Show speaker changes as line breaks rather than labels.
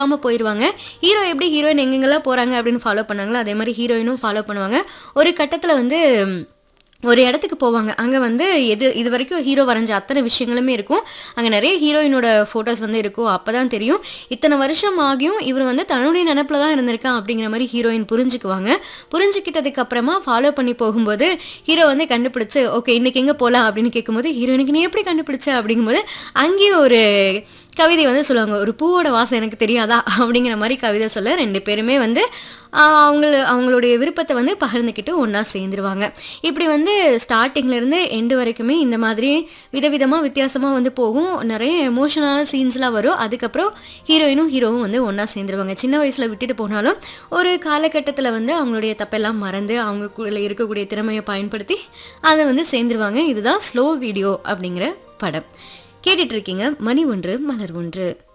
ஆமா போயிருவாங்க ஹீரோ எப்படி ஹீரோயின் எங்கெங்கெல்லாம் போறாங்க அப்படின்னு ஃபாலோ பண்ணாங்களோ அதே மாதிரி ஹீரோயினும் ஃபாலோ பண்ணுவாங்க ஒரு கட்டத்துல வந்து ம், ஒரு இடத்துக்கு போவாங்க அங்கே வந்து எது இது வரைக்கும் ஹீரோ வரைஞ்ச அத்தனை விஷயங்களுமே இருக்கும் அங்கே நிறைய ஹீரோயினோட ஃபோட்டோஸ் வந்து இருக்கும் அப்போ தான் தெரியும் இத்தனை வருஷம் ஆகியும் இவர் வந்து தன்னுடைய நினப்பில் தான் இருந்திருக்கான் அப்படிங்கிற மாதிரி ஹீரோயின் புரிஞ்சுக்குவாங்க புரிஞ்சுக்கிட்டதுக்கு அப்புறமா ஃபாலோ பண்ணி போகும்போது ஹீரோ வந்து கண்டுபிடிச்சு ஓகே இன்னைக்கு எங்கே போகலாம் அப்படின்னு கேட்கும்போது ஹீரோயினுக்கு நீ எப்படி கண்டுபிடிச்ச அப்படிங்கும்போது அங்கேயும் ஒரு கவிதை வந்து சொல்லுவாங்க ஒரு பூவோட வாசம் எனக்கு தெரியாதா அப்படிங்கிற மாதிரி கவிதை சொல்ல ரெண்டு பேருமே வந்து ஆஹ், அவங்க அவங்களுடைய விருப்பத்தை வந்து பகிர்ந்துக்கிட்டு ஒன்றா சேர்ந்துருவாங்க இப்படி வந்து ஸ்டார்டிங்ல இருந்து எண்டு வரைக்குமே இந்த மாதிரி விதவிதமாக வித்தியாசமாக வந்து போகும் நிறைய எமோஷனலான சீன்ஸ்லாம் வரும் அதுக்கப்புறம் ஹீரோயினும் ஹீரோவும் வந்து ஒன்றா சேர்ந்துருவாங்க சின்ன வயசில் விட்டுட்டு போனாலும் ஒரு காலகட்டத்தில் வந்து அவங்களுடைய தப்பெல்லாம் மறந்து அவங்களுக்குள்ள இருக்கக்கூடிய திறமையை பயன்படுத்தி அதை வந்து சேர்ந்துருவாங்க இதுதான் ஸ்லோ வீடியோ அப்படிங்கிற படம் கேட்டுட்டு இருக்கீங்க மணி ஒன்று மலர் ஒன்று